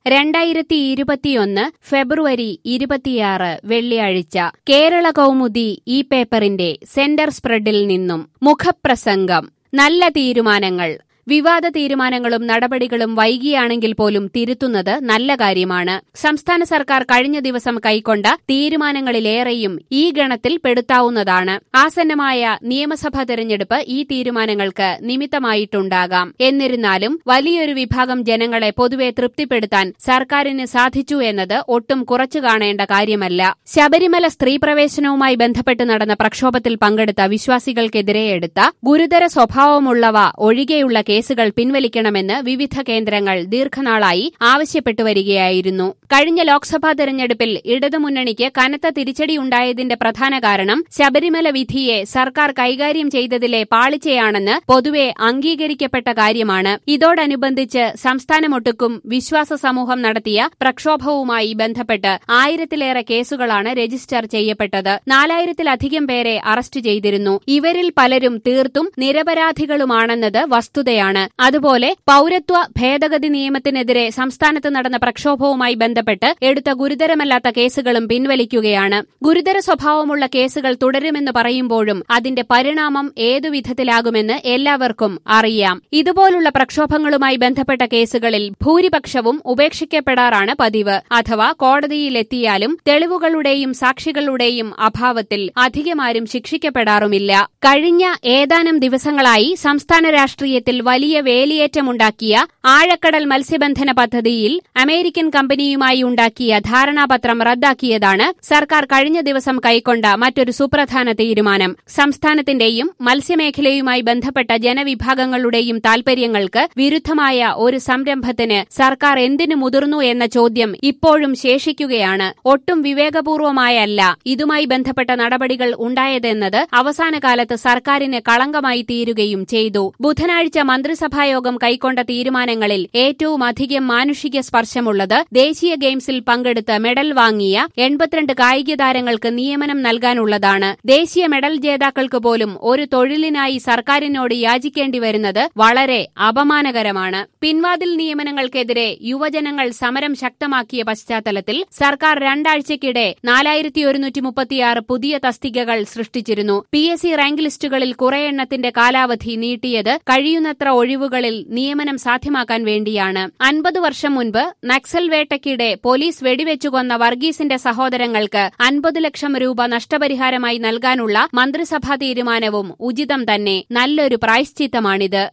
രണ്ടായിരത്തി ഇരുപത്തിയൊന്ന് ഫെബ്രുവരി ഇരുപത്തിയാറ് വെള്ളിയാഴ്ച കേരള കൗമുദി ഈ പേപ്പറിന്റെ സെന്റർ സ്പ്രെഡിൽ നിന്നും മുഖപ്രസംഗം നല്ല തീരുമാനങ്ങൾ വിവാദ തീരുമാനങ്ങളും നടപടികളും വൈകിയാണെങ്കിൽ പോലും തിരുത്തുന്നത് നല്ല കാര്യമാണ് സംസ്ഥാന സർക്കാർ കഴിഞ്ഞ ദിവസം കൈക്കൊണ്ട തീരുമാനങ്ങളിലേറെയും ഈ ഗണത്തിൽ പെടുത്താവുന്നതാണ് ആസന്നമായ നിയമസഭാ തെരഞ്ഞെടുപ്പ് ഈ തീരുമാനങ്ങൾക്ക് നിമിത്തമായിട്ടുണ്ടാകാം എന്നിരുന്നാലും വലിയൊരു വിഭാഗം ജനങ്ങളെ പൊതുവെ തൃപ്തിപ്പെടുത്താൻ സർക്കാരിന് സാധിച്ചു എന്നത് ഒട്ടും കുറച്ചു കാണേണ്ട കാര്യമല്ല ശബരിമല സ്ത്രീ പ്രവേശനവുമായി ബന്ധപ്പെട്ട് നടന്ന പ്രക്ഷോഭത്തിൽ പങ്കെടുത്ത വിശ്വാസികൾക്കെതിരെ എടുത്ത ഗുരുതര സ്വഭാവമുള്ളവ ഒഴികെയുള്ള കേസുകൾ പിൻവലിക്കണമെന്ന് വിവിധ കേന്ദ്രങ്ങൾ ദീർഘനാളായി ആവശ്യപ്പെട്ടു വരികയായിരുന്നു കഴിഞ്ഞ ലോക്സഭാ തെരഞ്ഞെടുപ്പിൽ ഇടതുമുന്നണിക്ക് കനത്ത തിരിച്ചടിയുണ്ടായതിന്റെ പ്രധാന കാരണം ശബരിമല വിധിയെ സർക്കാർ കൈകാര്യം ചെയ്തതിലെ പാളിച്ചയാണെന്ന് പൊതുവെ അംഗീകരിക്കപ്പെട്ട കാര്യമാണ് ഇതോടനുബന്ധിച്ച് സംസ്ഥാനമൊട്ടുക്കും വിശ്വാസ സമൂഹം നടത്തിയ പ്രക്ഷോഭവുമായി ബന്ധപ്പെട്ട് ആയിരത്തിലേറെ കേസുകളാണ് രജിസ്റ്റർ ചെയ്യപ്പെട്ടത് നാലായിരത്തിലധികം പേരെ അറസ്റ്റ് ചെയ്തിരുന്നു ഇവരിൽ പലരും തീർത്തും നിരപരാധികളുമാണെന്നത് വസ്തുതയാണ് അതുപോലെ പൌരത്വ ഭേദഗതി നിയമത്തിനെതിരെ സംസ്ഥാനത്ത് നടന്ന പ്രക്ഷോഭവുമായി ബന്ധപ്പെട്ട് എടുത്ത ഗുരുതരമല്ലാത്ത കേസുകളും പിൻവലിക്കുകയാണ് ഗുരുതര സ്വഭാവമുള്ള കേസുകൾ തുടരുമെന്ന് പറയുമ്പോഴും അതിന്റെ പരിണാമം ഏതു വിധത്തിലാകുമെന്ന് എല്ലാവർക്കും അറിയാം ഇതുപോലുള്ള പ്രക്ഷോഭങ്ങളുമായി ബന്ധപ്പെട്ട കേസുകളിൽ ഭൂരിപക്ഷവും ഉപേക്ഷിക്കപ്പെടാറാണ് പതിവ് അഥവാ കോടതിയിലെത്തിയാലും തെളിവുകളുടെയും സാക്ഷികളുടെയും അഭാവത്തിൽ അധികമാരും ശിക്ഷിക്കപ്പെടാറുമില്ല കഴിഞ്ഞ ഏതാനും ദിവസങ്ങളായി സംസ്ഥാന രാഷ്ട്രീയത്തിൽ വലിയ വേലിയേറ്റമുണ്ടാക്കിയ ആഴക്കടൽ മത്സ്യബന്ധന പദ്ധതിയിൽ അമേരിക്കൻ കമ്പനിയുമായി ഉണ്ടാക്കിയ ധാരണാപത്രം റദ്ദാക്കിയതാണ് സർക്കാർ കഴിഞ്ഞ ദിവസം കൈക്കൊണ്ട മറ്റൊരു സുപ്രധാന തീരുമാനം സംസ്ഥാനത്തിന്റെയും മത്സ്യമേഖലയുമായി ബന്ധപ്പെട്ട ജനവിഭാഗങ്ങളുടെയും താൽപര്യങ്ങൾക്ക് വിരുദ്ധമായ ഒരു സംരംഭത്തിന് സർക്കാർ എന്തിനു മുതിർന്നു എന്ന ചോദ്യം ഇപ്പോഴും ശേഷിക്കുകയാണ് ഒട്ടും വിവേകപൂർവമായല്ല ഇതുമായി ബന്ധപ്പെട്ട നടപടികൾ ഉണ്ടായതെന്നത് അവസാന കാലത്ത് സർക്കാരിന് കളങ്കമായി തീരുകയും ചെയ്തു ബുധനാഴ്ച മന്ത്രിസഭായോഗം കൈക്കൊണ്ട തീരുമാനങ്ങളിൽ ഏറ്റവും അധികം മാനുഷിക സ്പർശമുള്ളത് ദേശീയ ഗെയിംസിൽ പങ്കെടുത്ത് മെഡൽ വാങ്ങിയ എൺപത്തിരണ്ട് കായിക താരങ്ങൾക്ക് നിയമനം നൽകാനുള്ളതാണ് ദേശീയ മെഡൽ ജേതാക്കൾക്ക് പോലും ഒരു തൊഴിലിനായി സർക്കാരിനോട് യാചിക്കേണ്ടി വരുന്നത് വളരെ അപമാനകരമാണ് പിൻവാതിൽ നിയമനങ്ങൾക്കെതിരെ യുവജനങ്ങൾ സമരം ശക്തമാക്കിയ പശ്ചാത്തലത്തിൽ സർക്കാർ രണ്ടാഴ്ചയ്ക്കിടെ നാലായിരത്തി ഒരുന്നൂറ്റി മുപ്പത്തിയാറ് പുതിയ തസ്തികകൾ സൃഷ്ടിച്ചിരുന്നു പി എസ് സി റാങ്ക് ലിസ്റ്റുകളിൽ കുറെ എണ്ണത്തിന്റെ കാലാവധി നീട്ടിയത് കഴിയുന്നത്ര ഒഴിവുകളിൽ നിയമനം സാധ്യമാക്കാൻ വേണ്ടിയാണ് അൻപത് വർഷം മുൻപ് നക്സൽ വേട്ടയ്ക്കിടെ പോലീസ് വെടിവെച്ചുകൊന്ന വർഗീസിന്റെ സഹോദരങ്ങൾക്ക് അൻപത് ലക്ഷം രൂപ നഷ്ടപരിഹാരമായി നൽകാനുള്ള മന്ത്രിസഭാ തീരുമാനവും ഉചിതം തന്നെ നല്ലൊരു പ്രായശ്ചിത്തമാണിത്